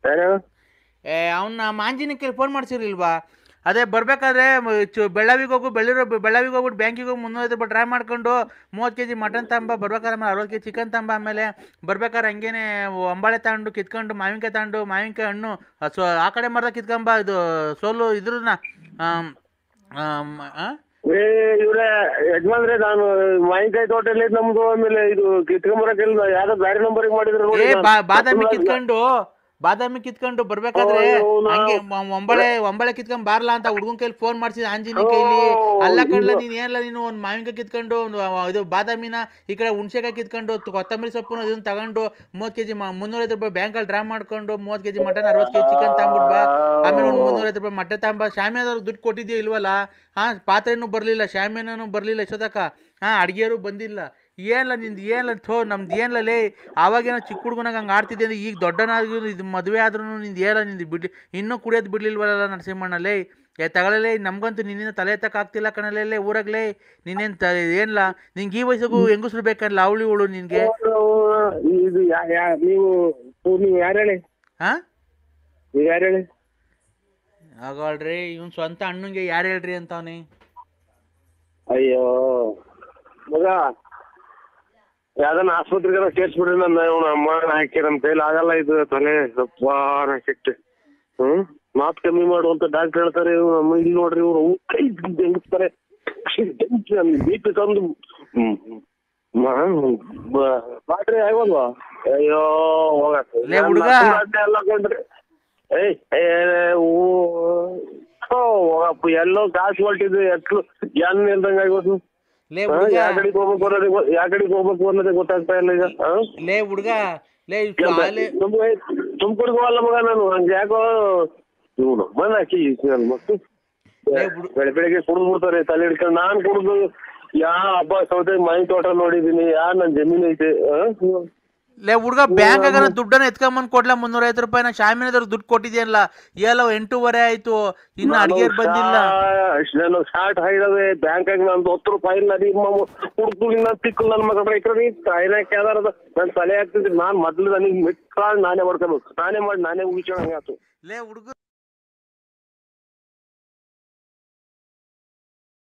ಯಾರು ಏ ಅವನ್ನ ಮಾಂಜಿನಕ್ಕೆ ಫೋನ್ ಮಾಡ್ಸಿರ್ಲಿಲ್ವಾ ಅದೇ ಬರ್ಬೇಕಾದ್ರೆ ಮ- ಚು- ಬೆಳ್ಳಾವಿಗೆ ಹೋಗು ಬೆಳ್ಳೂರು ಬೆಳ್ಳಾವಿಗೆ ಹೋಗ್ಬಿಟ್ಟು ಬ್ಯಾಂಕಿಗೆ ಹೋಗಿ ಮುನ್ನೂರೈವತ್ತು ರೂಪಾಯಿ ಡ್ರಾ ಮಾಡ್ಕೊಂಡು ಮೂವತ್ತು ಕೆ ಜಿ ಮಟನ್ ತಂಬ ಬರ್ಬೇಕಾದ್ರೆ ಆಮೇಲೆ ಅರವತ್ತು ಕೆ ಜಿ ಚಿಕನ್ ತಂಬ ಆಮೇಲೆ ಬರ್ಬೇಕಾದ್ರೆ ಹಂಗೇನೆ ಅಂಬಾಳೆ ತಗೊಂಡು ಕಿತ್ಕೊಂಡು ಮಾವಿನಕಾಯಿ ತಗೊಂಡು ಮಾವಿನಕಾಯಿ ಹಣ್ಣು ಆ ಸೊ ಆ ಕಡೆ ಮರದ ಕಿತ್ಕೊಂಬ ಇದು ಸೋಲು ಇದ್ರನ್ನ ಆಮ್, ಆಮ್, ಆ? ಏ ಇವ್ರೆ ಯಜಮಾನ್ರೆ ನಾನು ಮಾವಿನಕಾಯಿ ತೋಟ ಎಲ್ಲ ನಮ್ದು ಆಮೇಲೆ ಇದು ಕಿತ್ಕೊಂಬರಕ್ಕೆಲ್ಲ ಯಾವ್ದೋ ಬೇರೆ ನಂಬರಿಗೆ ಮಾಡಿದ್ರು ನೋಡಿ ಏ ನಾನು. ಬಾ- ಬಾದಾಮಿ ಗೊತ್ತಿಲ್ಲ. ಕಿತ್ಕೊಂಡು ಬಾದಾಮಿ ಕಿತ್ಕೊಂಡು ಬರ್ಬೇಕಾದ್ರೆ ಓ, ನಾ- ಹಂಗೆ ಮ- ಒಂಬಳೆ ಒಂಬಳೆ ಕಿತ್ಕೊಂಡ್ ಬಾರ್ಲಾ ಅಂತ ಹುಡುಗನ್ ಕೈಲಿ ಫೋನ್ ಮಾಡ್ಸಿದ ಆಂಜಿನಿ ಕೈಲಿ ಓ, ಅಲ್ಲ ಕಡ್ಲ ಇದು- ನೀನ್ ಏನಿಲ್ಲ ನೀನು ಒಂದ್ ಮಾವಿನಕಾಯಿ ಕಿತ್ಕೊಂಡು ಒಂದು ಅವ- ಇದು ಬಾದಾಮಿನ ಈ ಕಡೆ ಹುಣ್ಸೆಕಾಯಿ ಕಿತ್ಕೊಂಡು ತು- ಕೊತ್ತಂಬರಿ ಸೊಪ್ಪು ಇದನ್ನ ತಗೊಂಡು ಮೂವತ್ ಕೆಜಿ ಮುನ್ನೂರೈವತ್ತು ರೂಪಾಯಿ ಬ್ಯಾಂಕಲ್ಲಿ ಡ್ರಾ ಮಾಡ್ಕೊಂಡು ಮೂವತ್ ಕೆಜಿ ಮಟನ್ ಅರವತ್ತು ಕೆಜಿ ಚಿಕನ್ ತಗೊಂಡ್ಬಿಟ್ ಬಾ ಆಮೇಲೆ ಒಂದು ಮುನ್ನೂರೈವತ್ತು ರೂಪಾಯಿ ಮೊಟ್ಟೆ ತಗೊಂಬ ಶಾಮಿಯಾದವ್ರು ದುಡ್ಡು ಕೊಟ್ಟಿದ್ಯೋ ಇಲ್ವಲ್ಲ ಹಾ ಪಾತ್ರೆನೂ ಬರ್ಲಿಲ್ಲ ಶಾಮಿಯಾನೂ ಬರ್ಲಿಲ್ಲ ಇಷ್ಟೊತ್ತಕ ಹಾ ಅಡ್ಗೆಯವರು ಬಂದಿಲ್ಲ ಏನಿಲ್ಲ ನಿಂದು ಏನಿಲ್ಲ ಥೋ ನಮ್ದು ಏನಿಲ್ಲ ಲೇ ಆವಾಗೇನೋ ಚಿಕ್ಕ ಹುಡುಗನಾಗ ಹಂಗೆ ಆಡ್ತಿದ್ದೆ ಅಂದ್ರೆ ಈಗ ದೊಡ್ಡನಾಗಿ ಇದು ಮದುವೆ ಆದ್ರೂ ನಿಂದು ಏನಿಲ್ಲ ನಿಂದು ಬಿಡ್ಲಿ ಇನ್ನೂ ಕುಡಿಯೋದು ಬಿಡ್ಲಿಲ್ವಲ್ಲ ನರಸಿಂಹಣ್ಣ ಲೇ ಏ ತಗೊಳ್ಳಲೇ ನಮ್ಗಂತೂ ನಿನ್ನಿಂದ ತಲೆ ಎತ್ತಕ್ಕಾಗ್ತಿಲ್ಲ ಕಣಲೇ ಊರಾಗ್ಲೇ ನೀನೇನು ತ ಏನಿಲ್ಲ ನಿಂಗೆ ಈ ವಯಸ್ಸಿಗೂ ಹೆಂಗಸ್ರು ಬೇಕಲ್ಲ ಅವಳಿ ಅವಳು ನಿನಗೆ ಇದು ಯಾ- ಯಾ- ನೀವು ನೀವು ಯಾರು ಹೇಳಿ ಹಾಂ ನೀವು ಯಾರು ಹೇಳಿ ಆಗೋಳ್ರಿ ಇವ್ನು ಸ್ವಂತ ಅಣ್ಣಂಗೆ ಯಾರು ಹೇಳ್ರಿ ಅಂತವನೇ ಅಯ್ಯೋ ಮಗ ಯಾವ್ದನ್ನ ಆಸ್ಪತ್ರೆಗೆ ಸೇರ್ಸ್ಬಿಡ್ರಿ ನನ್ನ ಇವ್ನ ಅಮ್ಮ ಹಾಕಿ ನಮ್ಮ ಕೈಲಿ ಆಗಲ್ಲ ಇದು ತಲೆ ಸ್ವಲ್ಪ ಕೆಟ್ಟು ಹ್ಮ್ ಮಾತ್ ಕಮ್ಮಿ ಮಾಡುವಂತ ಡಾಕ್ಟರ್ ಹೇಳ್ತಾರೆ ಇವ್ರು ನಮ್ಮ ಇಲ್ಲಿ ನೋಡ್ರಿ ಇವ್ರು ಕೈ ಬೆಂಗಿಸ್ತಾರೆ ಬಿ ಪಿ ತಂದು ಹ್ಮ್ ಬಾಟ್ರಿ ಆಗೋಲ್ವಾ ಅಯ್ಯೋ ಹೋಗತ್ತೆ ಲೇ ಹುಡ್ಗ. ಎಲ್ಲ ಕೊಂಡ್ರಿ ಏಯ್ ಏ ಓ ಓ, ಹೋಗಪ್ಪ ಎಲ್ಲೋ ಕಾಸು ಹೊಟ್ಟಿದ್ದು ಎತ್ತು ಏನ್ ಇಲ್ದಂಗ ಆಗೋದು ಲೇ ಹಾ, ಹುಡುಗ ಯಾ ಕಡೆಗೆ ಹೋಗ್ಬೇಕು ಅನ್ನೋದೇ ಗೊ- ಯಾ ಕಡೆಗೆ ಹೋಗ್ಬೇಕು ಅನ್ನೋದೇ ಗೊತ್ತಾಗ್ತಾ ಇಲ್ಲ ಈಗ ಹಾ? ಲೇ ಹುಡುಗ ಲೇ ಕೆಲ್ಸ- ಅಲ್ಲೇ ನಮ್ಗೆ ತುಮಕೂರಿಗೆ ಹೋಗಲ್ಲ ಮಗ ನಾನು ಹಂಗೆ ಯಾಕೋ ಇವನು ಮನ ಹಾಕಿ ನನ್ನ ಮಕ್ಕಳು ಲೇ ಹುಡು- ಬೆಳೆ ಬೆಳಿಗ್ಗೆ ಕುಡಿದು ಬಿಡ್ತಾರೆ ತಲೆ ಹಿಡ್ಕೊಂಡು ನಾನ್ ಕುಡ್ದು ಯಾ ಹಬ್ಬ ಸೌತೆ ಮೈ ತೋಟ ನೋಡಿದೀನಿ ಯಾ ನನ್ ಜಮೀನ್ ಐತೆ ಹಾ? ಲೇ ಹುಡುಗ ಬ್ಯಾಂಕಾಗ ದುಡ್ಡನ್ನ ಎತ್ಕೊಂಬಂದ್ ಕೊಡ್ಲಾ ಮುನ್ನೂರೈವತ್ತು ರೂಪಾಯಿ ನಾ ಶಾಮಿನದವ್ರು ದುಡ್ಡು ಕೊಟ್ಟಿದ್ಯಲ್ಲ ಎಲ್ಲ ಎಂಟೂವರೆ ಆಯ್ತು ಇನ್ನು ನಾನು ಅಡಿಗೆ ಬಂದಿಲ್ಲ ಶಾ- ನಾನು ಶಾರ್ಟ್ ಹೈದವೆ ಬ್ಯಾಂಕಾಗ ನಂದು ಹತ್ತು ರೂಪಾಯಿ ಇಲ್ಲ ನಿಮ್ಮ ಹುಡುಕು ನಾನು ತಿಕ್ಕು ನನ್ನ ಮಗ ರೈತರು ತಾಯಿನ ಕೇದಾರದ ನನ್ನ ತಲೆ ಹಾಕ್ತಿದ್ರಿ ನಾನ್ ಮೊದ್ಲು ನನಗೆ ಮಿಕ್ಕ ನಾನೇ ಮಾಡ್ಕೋಬೇಕು ನಾನೇ ಮಾಡಿ ನಾನೇ ಉಗಿಸೋಣ ಆಯ್ತು ಲೇ ಹುಡುಗ